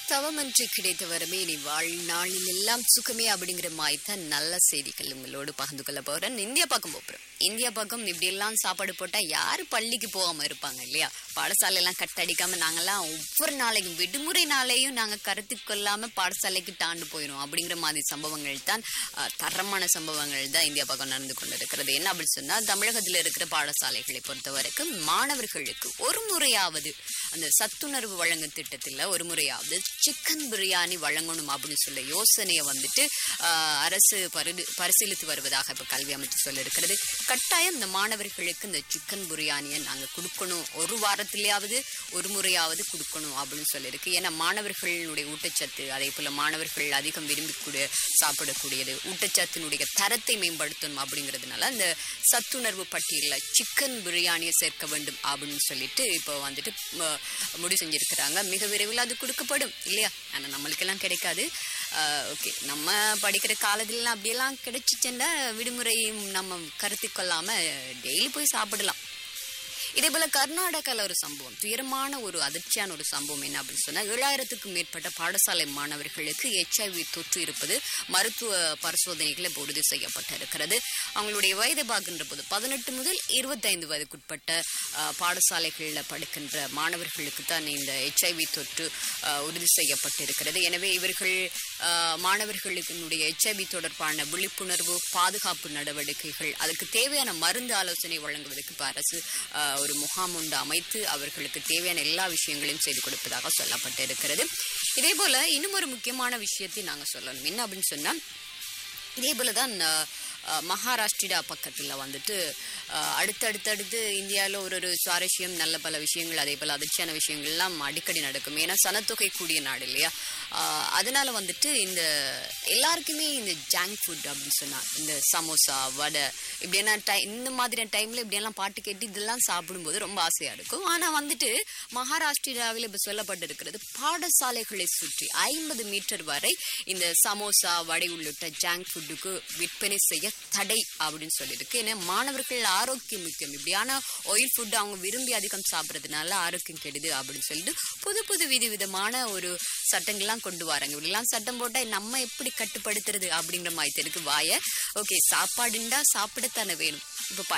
தவமன்றி கிடைத்த வரமே இனி வாழ்நாளில் எல்லாம் சுகமே அப்படிங்கிற மாதிரி தான் நல்ல செய்திகள் உங்களோடு பகிர்ந்து கொள்ள போறேன் இந்தியா பக்கம் போறோம் இந்தியா பக்கம் இப்படி எல்லாம் சாப்பாடு போட்டா யாரு பள்ளிக்கு போகாம இருப்பாங்க இல்லையா பாடசாலை எல்லாம் கட்டடிக்காம நாங்கெல்லாம் ஒவ்வொரு நாளைக்கும் விடுமுறை நாளையும் நாங்க கருத்து கொள்ளாம பாடசாலைக்கு தாண்டு போயிடும் அப்படிங்கிற மாதிரி சம்பவங்கள் தான் அஹ், தரமான சம்பவங்கள் தான் இந்தியா பக்கம் நடந்து கொண்டிருக்கிறது என்ன அப்படின்னு சொன்னா தமிழகத்தில் இருக்கிற பாடசாலைகளை பொறுத்த வரைக்கும் மாணவர்களுக்கு ஒரு முறையாவது அந்த சத்துணர்வு வழங்கும் திட்டத்தில் ஒரு முறையாவது சிக்கன் பிரியாணி வழங்கணும் அப்படின்னு சொல்ல யோசனையை வந்துட்டு ஆஹ், அரசு பரி- பரிசீலித்து வருவதாக இப்போ கல்வி அமைச்சு சொல்லியிருக்கிறது கட்டாயம் இந்த மாணவர்களுக்கு இந்த சிக்கன் பிரியாணியை நாங்கள் கொடுக்கணும் ஒரு வாரத்திலேயாவது ஒரு முறையாவது கொடுக்கணும் அப்படின்னு சொல்லியிருக்கு ஏன்னா மாணவர்களுடைய ஊட்டச்சத்து அதே போல மாணவர்கள் அதிகம் விரும்பி கூட சாப்பிடக்கூடியது ஊட்டச்சத்தினுடைய தரத்தை மேம்படுத்தணும் அப்படிங்கிறதுனால அந்த சத்துணர்வு பட்டியலில் சிக்கன் பிரியாணியை சேர்க்க வேண்டும் அப்படின்னு சொல்லிட்டு இப்போ வந்துட்டு ம, முடிவு செஞ்சிருக்கிறாங்க மிக விரைவில் அது கொடுக்கப்படும் இல்லையா ஆனால் நம்மளுக்கெல்லாம் கிடைக்காது ஓகே நம்ம படிக்கிற காலத்துலலாம் அப்படியெல்லாம் கிடைச்சிச்சுன்னா விடுமுறையும் நம்ம கருத்து கொள்ளாம டெய்லி போய் சாப்பிடலாம் இதே போல கர்நாடகால ஒரு சம்பவம் துயரமான ஒரு அதிர்ச்சியான ஒரு சம்பவம் என்ன அப்படின்னு சொன்னா ஏழாயிரத்துக்கும் மேற்பட்ட பாடசாலை மாணவர்களுக்கு எச்ஐவி தொற்று இருப்பது மருத்துவ பரிசோதனைகளை இப்போ உறுதி செய்யப்பட்டிருக்கிறது அவங்களுடைய வயது பார்க்கின்ற போது பதினெட்டு முதல் இருபத்தைந்து வயதுக்குட்பட்ட அஹ், பாடசாலைகளில் படிக்கின்ற மாணவர்களுக்கு தான் இந்த எச்ஐவி தொற்று அஹ், உறுதி செய்யப்பட்டிருக்கிறது எனவே இவர்கள் அஹ், மாணவர்களுடைய எச்ஐவி தொடர்பான விழிப்புணர்வு பாதுகாப்பு நடவடிக்கைகள் அதுக்கு தேவையான மருந்து ஆலோசனை வழங்குவதற்கு இப்ப அரசு அஹ், ஒரு முகாம் ஒன்று அமைத்து அவர்களுக்கு தேவையான எல்லா விஷயங்களையும் செய்து கொடுப்பதாக சொல்லப்பட்டிருக்கிறது இதே போல இன்னும் ஒரு முக்கியமான விஷயத்தை நாங்க சொல்லணும் என்ன அப்படின்னு சொன்னா இதே போல தான் அஹ், அஹ், மகாராஷ்டிரா பக்கத்தில் வந்துட்டு அஹ், அடுத்தடுத்தடுத்து இந்தியாவில் ஒரு ஒரு சுவாரஸ்யம் நல்ல பல விஷயங்கள் அதே போல் அதிர்ச்சியான விஷயங்கள்லாம் அடிக்கடி நடக்கும் ஏன்னா சனத்தொகை கூடிய நாடு இல்லையா அஹ், அதனால வந்துட்டு இந்த எல்லாருக்குமே இந்த ஜங்க் ஃபுட் அப்படின்னு சொன்னா இந்த சமோசா வடை இப்படியான டை இந்த மாதிரியான டைம்ல இப்படியெல்லாம் பாட்டு கேட்டு இதெல்லாம் சாப்பிடும்போது ரொம்ப ஆசையா இருக்கும் ஆனா வந்துட்டு மகாராஷ்டிராவில் இப்போ சொல்லப்பட்டிருக்கிறது பாடசாலைகளை சுற்றி ஐம்பது மீட்டர் வரை இந்த சமோசா வடை உள்ளிட்ட ஜங்க் ஃபுட்டுக்கு விற்பனை செய்ய தடை அப்படின்னு சொல்லியிருக்கு ஏன்னா மாணவர்கள் ஆரோக்கியம் முக்கியம் இப்படியான ஆயில் ஃபுட் அவங்க விரும்பி அதிகம் சாப்பிட்றதுனால ஆரோக்கியம் கெடுது அப்படின்னு சொல்லிட்டு புது புது விதவிதமான ஒரு சட்டங்கள்லாம் கொண்டு வராங்க இப்படிலாம் சட்டம் போட்டா நம்ம எப்படி கட்டுப்படுத்துறது அப்படிங்கிற மாதிரி இருக்கு வாய ஓகே சாப்பாடுண்டா சாப்பிடத்தானே வேணும் இப்போ